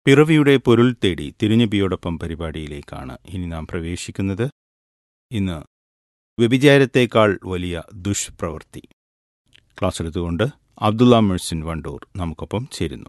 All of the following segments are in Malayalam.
പിറവിയുടെ പൊരുൾ തേടി തിരുനബിയോടൊപ്പം പരിപാടിയിലേക്കാണ് ഇനി നാം പ്രവേശിക്കുന്നത് ഇന്ന് വ്യഭിചാരത്തേക്കാൾ വലിയ ദുഷ്പ്രവൃത്തി ക്ലാസ് എടുത്തുകൊണ്ട് അബ്ദുള്ള മെഴ്സിൻ വണ്ടൂർ നമുക്കൊപ്പം ചേരുന്നു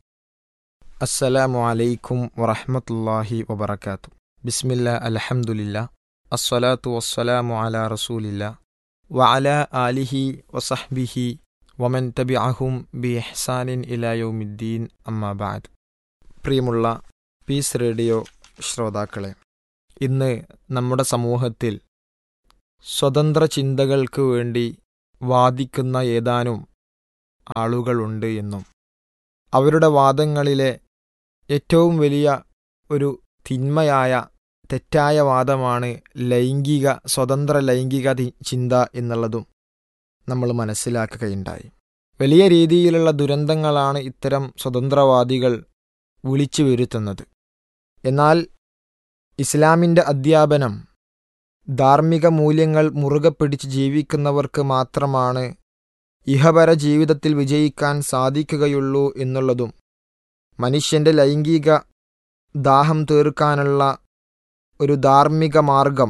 അസ്സലാമു അലൈക്കും വറഹ്മത്തുള്ളാഹി വബറകാത്തു ബിസ്മില്ല അൽഹംദുലില്ല അസ്സലാത്തു വസ്സലാമു അലാ റസൂലില്ല വഅല ആലിഹി വസഹ്ബിഹി വമൻ തബിഅഹും ബി ഇഹ്സാനിൻ ഇലാ യൗമിദ്ദീൻ അമ്മാ ബഅദ് പ്രിയമുള്ള പീസ് റേഡിയോ ശ്രോതാക്കളെ ഇന്ന് നമ്മുടെ സമൂഹത്തിൽ സ്വതന്ത്ര ചിന്തകൾക്ക് വേണ്ടി വാദിക്കുന്ന ഏതാനും ആളുകളുണ്ട് എന്നും അവരുടെ വാദങ്ങളിലെ ഏറ്റവും വലിയ ഒരു തിന്മയായ തെറ്റായ വാദമാണ് ലൈംഗിക സ്വതന്ത്ര ലൈംഗിക തി- ചിന്ത എന്നുള്ളതും നമ്മൾ മനസ്സിലാക്കുകയുണ്ടായി വലിയ രീതിയിലുള്ള ദുരന്തങ്ങളാണ് ഇത്തരം സ്വതന്ത്രവാദികൾ വിളിച്ചു വരുത്തുന്നത് എന്നാൽ ഇസ്ലാമിൻ്റെ അധ്യാപനം ധാർമ്മിക മൂല്യങ്ങൾ മുറുകെ പിടിച്ച് ജീവിക്കുന്നവർക്ക് മാത്രമാണ് ഇഹപര ജീവിതത്തിൽ വിജയിക്കാൻ സാധിക്കുകയുള്ളൂ എന്നുള്ളതും മനുഷ്യന്റെ ലൈംഗിക ദാഹം തീർക്കാനുള്ള ഒരു ധാർമ്മിക മാർഗം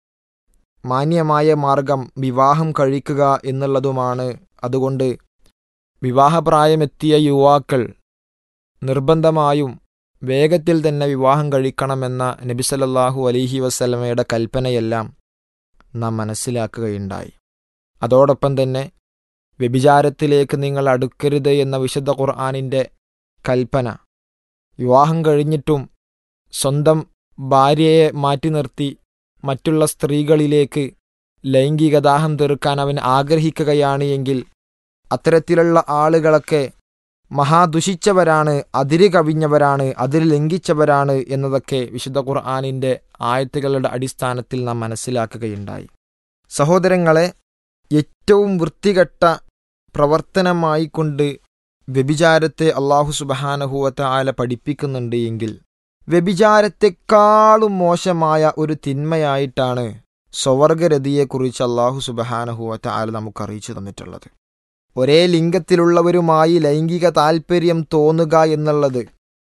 മാന്യമായ മാർഗം വിവാഹം കഴിക്കുക എന്നുള്ളതുമാണ് അതുകൊണ്ട് വിവാഹപ്രായമെത്തിയ യുവാക്കൾ നിർബന്ധമായും വേഗത്തിൽ തന്നെ വിവാഹം കഴിക്കണമെന്ന നബിസലല്ലാഹു അലൈഹി വസല്ലമയുടെ കൽപ്പനയെല്ലാം നാം മനസ്സിലാക്കുകയുണ്ടായി അതോടൊപ്പം തന്നെ വ്യഭിചാരത്തിലേക്ക് നിങ്ങൾ അടുക്കരുത് എന്ന വിശുദ്ധ ഖുർആാനിൻ്റെ കൽപ്പന വിവാഹം കഴിഞ്ഞിട്ടും സ്വന്തം ഭാര്യയെ മാറ്റി നിർത്തി മറ്റുള്ള സ്ത്രീകളിലേക്ക് ലൈംഗികദാഹം തീർക്കാൻ അവൻ ആഗ്രഹിക്കുകയാണ് എങ്കിൽ അത്തരത്തിലുള്ള ആളുകളൊക്കെ മഹാദുഷിച്ചവരാണ് അതിര് കവിഞ്ഞവരാണ് അതിര് ലംഘിച്ചവരാണ് എന്നതൊക്കെ വിശുദ്ധ ഖുർആാനിൻ്റെ ആയത്തുകളുടെ അടിസ്ഥാനത്തിൽ നാം മനസ്സിലാക്കുകയുണ്ടായി സഹോദരങ്ങളെ ഏറ്റവും വൃത്തികെട്ട പ്രവർത്തനമായിക്കൊണ്ട് വ്യഭിചാരത്തെ അള്ളാഹു സുബഹാനഹുവത്ത ആല പഠിപ്പിക്കുന്നുണ്ട് എങ്കിൽ വ്യഭിചാരത്തെക്കാളും മോശമായ ഒരു തിന്മയായിട്ടാണ് സ്വവർഗരതിയെക്കുറിച്ച് അള്ളാഹു സുബഹാനഹുവത്ത ആല നമുക്ക് അറിയിച്ചു തന്നിട്ടുള്ളത് ഒരേ ലിംഗത്തിലുള്ളവരുമായി ലൈംഗിക താൽപ്പര്യം തോന്നുക എന്നുള്ളത്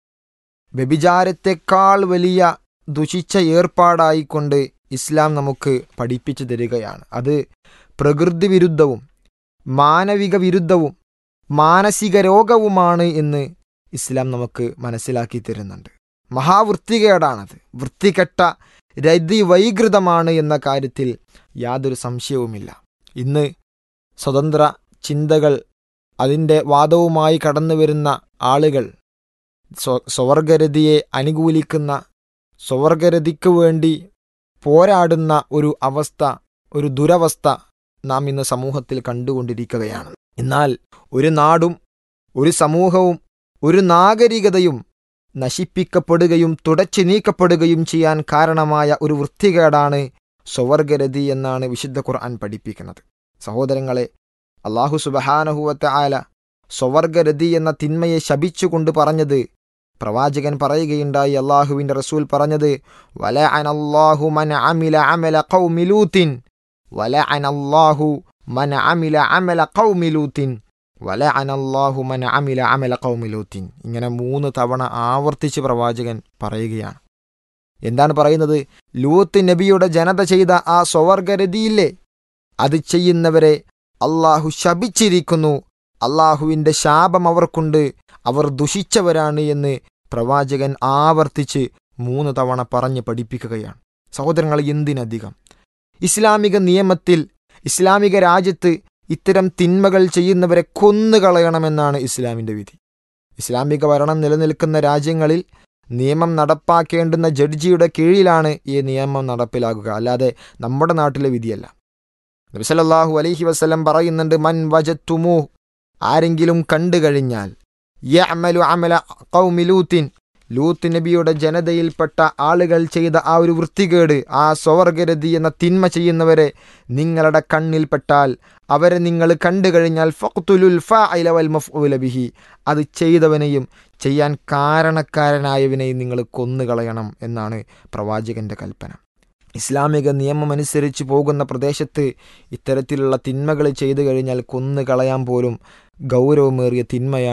വ്യഭിചാരത്തെക്കാൾ വലിയ ദുഷിച്ച ഏർപ്പാടായിക്കൊണ്ട് ഇസ്ലാം നമുക്ക് പഠിപ്പിച്ചു തരികയാണ് അത് പ്രകൃതി വിരുദ്ധവും മാനവിക വിരുദ്ധവും മാനസിക രോഗവുമാണ് എന്ന് ഇസ്ലാം നമുക്ക് മനസ്സിലാക്കി തരുന്നുണ്ട് മഹാവൃത്തികേടാണത് വൃത്തികെട്ട രതി വൈകൃതമാണ് എന്ന കാര്യത്തിൽ യാതൊരു സംശയവുമില്ല ഇന്ന് സ്വതന്ത്ര ചിന്തകൾ അതിൻ്റെ വാദവുമായി കടന്നു വരുന്ന ആളുകൾ സ്വ സ്വവർഗരതിയെ അനുകൂലിക്കുന്ന സ്വവർഗരതിക്ക് വേണ്ടി പോരാടുന്ന ഒരു അവസ്ഥ ഒരു ദുരവസ്ഥ നാം ഇന്ന് സമൂഹത്തിൽ കണ്ടുകൊണ്ടിരിക്കുകയാണ് എന്നാൽ ഒരു നാടും ഒരു സമൂഹവും ഒരു നാഗരികതയും നശിപ്പിക്കപ്പെടുകയും തുടച്ചു നീക്കപ്പെടുകയും ചെയ്യാൻ കാരണമായ ഒരു വൃത്തികേടാണ് സ്വവർഗരതി എന്നാണ് വിശുദ്ധ ഖുർആൻ പഠിപ്പിക്കുന്നത് സഹോദരങ്ങളെ അള്ളാഹു സുബഹാനഹുവത്ത ആല സ്വവർഗരതി എന്ന തിന്മയെ ശപിച്ചുകൊണ്ട് പറഞ്ഞത് പ്രവാചകൻ പറയുകയുണ്ടായി അള്ളാഹുവിൻ്റെ റസൂൽ പറഞ്ഞത് വല അനല്ലാഹു മൻ അമില അമല ഖൗമിലൂത്തിൻ വല അനല്ലാഹു മൻ അമില അമല ഖൗമിലൂത്തിൻ വല അനല്ലാഹു മൻ അമില അമല ഖൗമിലൂത്തിൻ ഇങ്ങനെ മൂന്ന് തവണ ആവർത്തിച്ച് പ്രവാചകൻ പറയുകയാണ് എന്താണ് പറയുന്നത് ലൂത്ത് നബിയുടെ ജനത ചെയ്ത ആ സ്വവർഗരതിയില്ലേ അത് ചെയ്യുന്നവരെ അള്ളാഹു ശപിച്ചിരിക്കുന്നു അള്ളാഹുവിൻ്റെ ശാപം അവർക്കുണ്ട് അവർ ദുഷിച്ചവരാണ് എന്ന് പ്രവാചകൻ ആവർത്തിച്ച് മൂന്ന് തവണ പറഞ്ഞ് പഠിപ്പിക്കുകയാണ് സഹോദരങ്ങൾ എന്തിനധികം ഇസ്ലാമിക നിയമത്തിൽ ഇസ്ലാമിക രാജ്യത്ത് ഇത്തരം തിന്മകൾ ചെയ്യുന്നവരെ കൊന്നുകളയണമെന്നാണ് ഇസ്ലാമിൻ്റെ വിധി ഇസ്ലാമിക ഭരണം നിലനിൽക്കുന്ന രാജ്യങ്ങളിൽ നിയമം നടപ്പാക്കേണ്ടുന്ന ജഡ്ജിയുടെ കീഴിലാണ് ഈ നിയമം നടപ്പിലാകുക അല്ലാതെ നമ്മുടെ നാട്ടിലെ വിധിയല്ല നബിസലല്ലാഹു അലൈഹി വസ്ലം പറയുന്നുണ്ട് മൻ വജത്തുമു ആരെങ്കിലും കണ്ടു കഴിഞ്ഞാൽ യഅമലു അമല ഖൗമി ലൂത്തിൻ ലൂത്ത് നബിയുടെ ജനതയിൽപ്പെട്ട ആളുകൾ ചെയ്ത ആ ഒരു വൃത്തികേട് ആ സ്വവർഗരതി എന്ന തിന്മ ചെയ്യുന്നവരെ നിങ്ങളുടെ കണ്ണിൽപ്പെട്ടാൽ അവരെ നിങ്ങൾ കണ്ടു കഴിഞ്ഞാൽ ഫഖ്തുലുൽ ഫാഇല വൽ മഫ്ഊല ബിഹി അത് ചെയ്തവനെയും ചെയ്യാൻ കാരണക്കാരനായവനെയും നിങ്ങൾ കൊന്നുകളയണം എന്നാണ് പ്രവാചകന്റെ കൽപ്പന ഇസ്ലാമിക നിയമമനുസരിച്ച് പോകുന്ന പ്രദേശത്ത് ഇത്തരത്തിലുള്ള തിന്മകൾ ചെയ്തു കഴിഞ്ഞാൽ കൊന്നു കളയാൻ പോലും ഗൗരവമേറിയ തിന്മയാണ്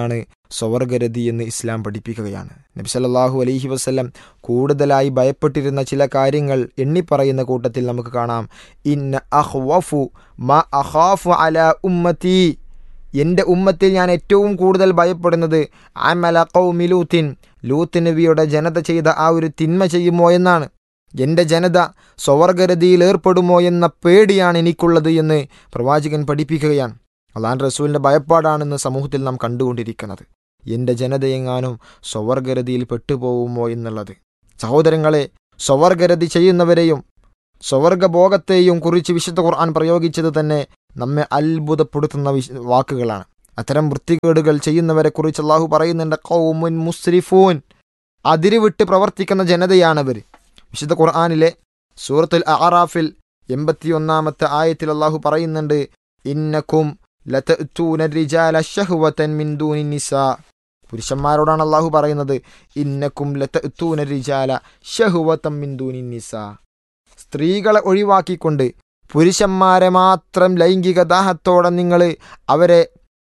സ്വവർഗരതി എന്ന് ഇസ്ലാം പഠിപ്പിക്കുകയാണ് നബി സല്ലല്ലാഹു അലൈഹി വസല്ലം കൂടുതലായി ഭയപ്പെട്ടിരുന്ന ചില കാര്യങ്ങൾ എണ്ണിപ്പറയുന്ന കൂട്ടത്തിൽ നമുക്ക് കാണാം ഇന്ന അഹ്വഫു മ അഖാഫു അല ഉമ്മത്തി എൻ്റെ ഉമ്മത്തിൽ ഞാൻ ഏറ്റവും കൂടുതൽ ഭയപ്പെടുന്നത് അമല ഖൗമി ലൂത്തിൻ ലൂത്ത് നബിയുടെ ജനത ചെയ്ത ആ ഒരു തിന്മ ചെയ്യുമോ എന്നാണ് എൻ്റെ ജനത സ്വവർഗരതിയിൽ ഏർപ്പെടുമോ എന്ന പേടിയാണ് എനിക്കുള്ളത് എന്ന് പ്രവാചകൻ പഠിപ്പിക്കുകയാണ് അള്ളാൻ റസൂലിൻ്റെ ഭയപ്പാടാണെന്ന് സമൂഹത്തിൽ നാം കണ്ടുകൊണ്ടിരിക്കുന്നത് എൻ്റെ ജനതയെങ്ങാനും സ്വവർഗരതിയിൽ പെട്ടുപോകുമോ എന്നുള്ളത് സഹോദരങ്ങളെ സ്വവർഗരതി ചെയ്യുന്നവരെയും സ്വവർഗഭോഗത്തെയും കുറിച്ച് വിശുദ്ധ ഖുർആൻ പ്രയോഗിച്ചത് തന്നെ നമ്മെ അത്ഭുതപ്പെടുത്തുന്ന വിശ വാക്കുകളാണ് അത്തരം വൃത്തികേടുകൾ ചെയ്യുന്നവരെ കുറിച്ച് അള്ളാഹു പറയുന്നുണ്ട് കൗമുൻ മുസ്രിഫൂൻ അതിരുവിട്ട് പ്രവർത്തിക്കുന്ന ജനതയാണവർ വിശുദ്ധ ഖുർആാനിലെ സൂറത്തുൽ അറാഫിൽ എൺപത്തിയൊന്നാമത്തെ ആയത്തിൽ അള്ളാഹു പറയുന്നുണ്ട് ഇന്നക്കും ലതഅ്തൂന റിജാല ശഹ്വതൻ മിൻ ദൂനി നിസാ പുരുഷന്മാരോടാണ് അള്ളാഹു പറയുന്നത് ഇന്നക്കും ലതഅ്തൂന റിജാല ശഹ്വതൻ മിൻ ദൂനി നിസാ സ്ത്രീകളെ ഒഴിവാക്കിക്കൊണ്ട് പുരുഷന്മാരെ മാത്രം ലൈംഗിക ദാഹത്തോടെ നിങ്ങൾ അവരെ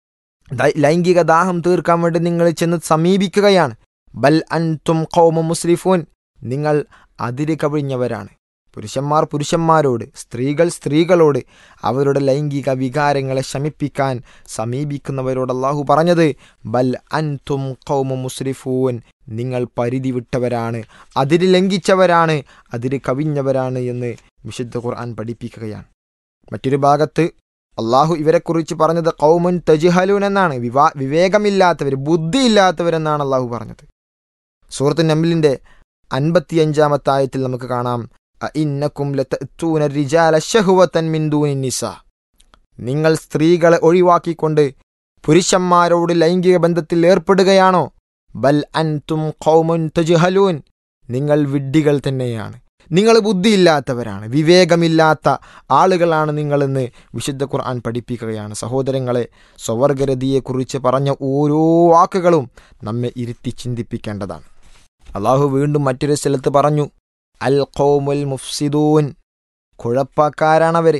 ദൈ- ലൈംഗിക ദാഹം തീർക്കാൻ വേണ്ടി നിങ്ങൾ ചെന്ന് സമീപിക്കുകയാണ് ബൽ അൻതും ഖൗമ മുസ്ലിഫൂൻ നിങ്ങൾ അതിര് കവിഞ്ഞവരാണ് പുരുഷന്മാർ പുരുഷന്മാരോട് സ്ത്രീകൾ സ്ത്രീകളോട് അവരുടെ ലൈംഗിക വികാരങ്ങളെ ശമിപ്പിക്കാൻ സമീപിക്കുന്നവരോട് അള്ളാഹു പറഞ്ഞത് ബൽ അൻതും ഖൗമ മുസ്ലിഫൂൻ നിങ്ങൾ പരിധി വിട്ടവരാണ് അതിര് ലംഘിച്ചവരാണ് അതിര് കവിഞ്ഞവരാണ് എന്ന് വിശുദ്ധ ഖുർആൻ പഠിപ്പിക്കുകയാണ് മറ്റൊരു ഭാഗത്ത് അള്ളാഹു ഇവരെക്കുറിച്ച് പറഞ്ഞത് കൗമുൻ തജിഹലൂൻ എന്നാണ് വിവാ വിവേകമില്ലാത്തവർ ബുദ്ധിയില്ലാത്തവരെന്നാണ് അള്ളാഹു പറഞ്ഞത് സൂറത്ത് നമ്ലിൻ്റെ അൻപത്തിയഞ്ചാമത്തെ ആയത്തിൽ നമുക്ക് കാണാം ഇന്നക്കും ലതഅ്തൂന റിജാല ശഹ്വതൻ മിൻ ദൂനി നിസാ നിങ്ങൾ സ്ത്രീകളെ ഒഴിവാക്കിക്കൊണ്ട് പുരുഷന്മാരോട് ലൈംഗിക ബന്ധത്തിൽ ഏർപ്പെടുകയാണോ ബൽ അൻതും ഖൗമുൻ തജ്ഹലൂൻ നിങ്ങൾ വിഡ്ഢികൾ തന്നെയാണ് നിങ്ങൾ ബുദ്ധിയില്ലാത്തവരാണ് വിവേകമില്ലാത്ത ആളുകളാണ് നിങ്ങളെന്ന് വിശുദ്ധ ഖുർആൻ പഠിപ്പിക്കുകയാണ് സഹോദരങ്ങളെ സ്വവർഗരതിയെക്കുറിച്ച് പറഞ്ഞ ഓരോ വാക്കുകളും നമ്മെ ഇരുത്തി ചിന്തിപ്പിക്കേണ്ടതാണ് അള്ളാഹു വീണ്ടും മറ്റൊരു സ്ഥലത്ത് പറഞ്ഞു അൽ ഖൗമുൽ മുഫ്സിദൂൻ കുഴപ്പക്കാരാണവർ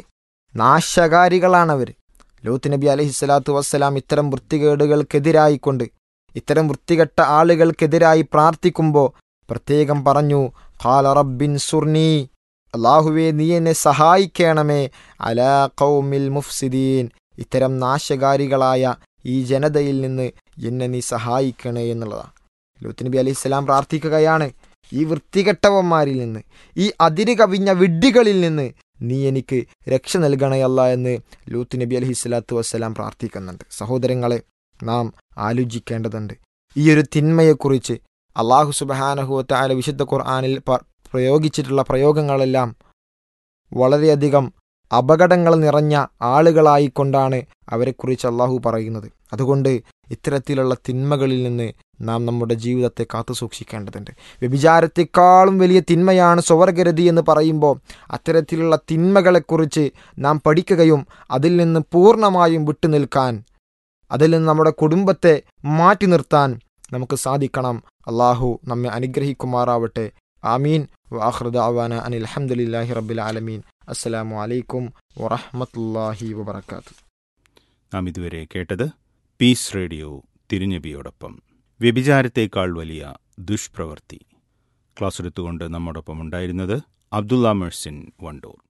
നാശകാരികളാണവർ ലൂത്ത് നബി അലഹി സ്വലാത്തു വസ്സലാം ഇത്തരം വൃത്തികേടുകൾക്കെതിരായിക്കൊണ്ട് ഇത്തരം വൃത്തികെട്ട ആളുകൾക്കെതിരായി പ്രാർത്ഥിക്കുമ്പോൾ പ്രത്യേകം പറഞ്ഞു ഖാല റബ്ബിൻ സുർണി അള്ളാഹുവെ നീ എന്നെ സഹായിക്കണമേ അലാ ഖൗമിൽ മുഫ്സിദീൻ ഇത്തരം നാശകാരികളായ ഈ ജനതയിൽ നിന്ന് എന്നെ നീ സഹായിക്കണേ എന്നുള്ളതാണ് ലൂത്ത് നബി അലൈഹി സ്വലാം പ്രാർത്ഥിക്കുകയാണ് ഈ വൃത്തികെട്ടവന്മാരിൽ നിന്ന് ഈ അതിര് കവിഞ്ഞ വിഡ്ഢികളിൽ നിന്ന് നീ എനിക്ക് രക്ഷ നൽകണയല്ല എന്ന് ലൂത്ത് നബി അലഹി സ്വലാത്തു വസ്സലാം പ്രാർത്ഥിക്കുന്നുണ്ട് സഹോദരങ്ങളെ നാം ആലോചിക്കേണ്ടതുണ്ട് ഈ ഒരു തിന്മയെക്കുറിച്ച് അള്ളാഹു സുബഹാനഹുവത്തായ വിശുദ്ധ ഖുർആാനിൽ പ- പ്രയോഗിച്ചിട്ടുള്ള പ്രയോഗങ്ങളെല്ലാം വളരെയധികം അപകടങ്ങൾ നിറഞ്ഞ ആളുകളായിക്കൊണ്ടാണ് അവരെക്കുറിച്ച് അള്ളാഹു പറയുന്നത് അതുകൊണ്ട് ഇത്തരത്തിലുള്ള തിന്മകളിൽ നിന്ന് നാം നമ്മുടെ ജീവിതത്തെ കാത്തു സൂക്ഷിക്കേണ്ടതുണ്ട് വ്യഭിചാരത്തെക്കാളും വലിയ തിന്മയാണ് സ്വവർഗരതി എന്ന് പറയുമ്പോൾ അത്തരത്തിലുള്ള തിന്മകളെക്കുറിച്ച് നാം പഠിക്കുകയും അതിൽ നിന്ന് പൂർണ്ണമായും വിട്ടുനിൽക്കാൻ അതിൽ നിന്ന് നമ്മുടെ കുടുംബത്തെ മാറ്റി നിർത്താൻ നമുക്ക് സാധിക്കണം അള്ളാഹു നമ്മെ അനുഗ്രഹിക്കുമാറാവട്ടെ ആമീൻ വാഹൃദ അവാന അനിൽ അഹമ്മദില്ലാഹി റബ്ബിൽ ആലമീൻ അസ്സലാമു അലൈക്കും വറഹ്മത്തുള്ളാഹി വബർക്കാത്തു നാം ഇതുവരെ കേട്ടത് പീസ് റേഡിയോ തിരുനബിയോടൊപ്പം വ്യഭിചാരത്തേക്കാൾ വലിയ ദുഷ്പ്രവൃത്തി ക്ലാസ് എടുത്തുകൊണ്ട് നമ്മോടൊപ്പം ഉണ്ടായിരുന്നത് അബ്ദുള്ള മെഴ്സിൻ വണ്ടൂർ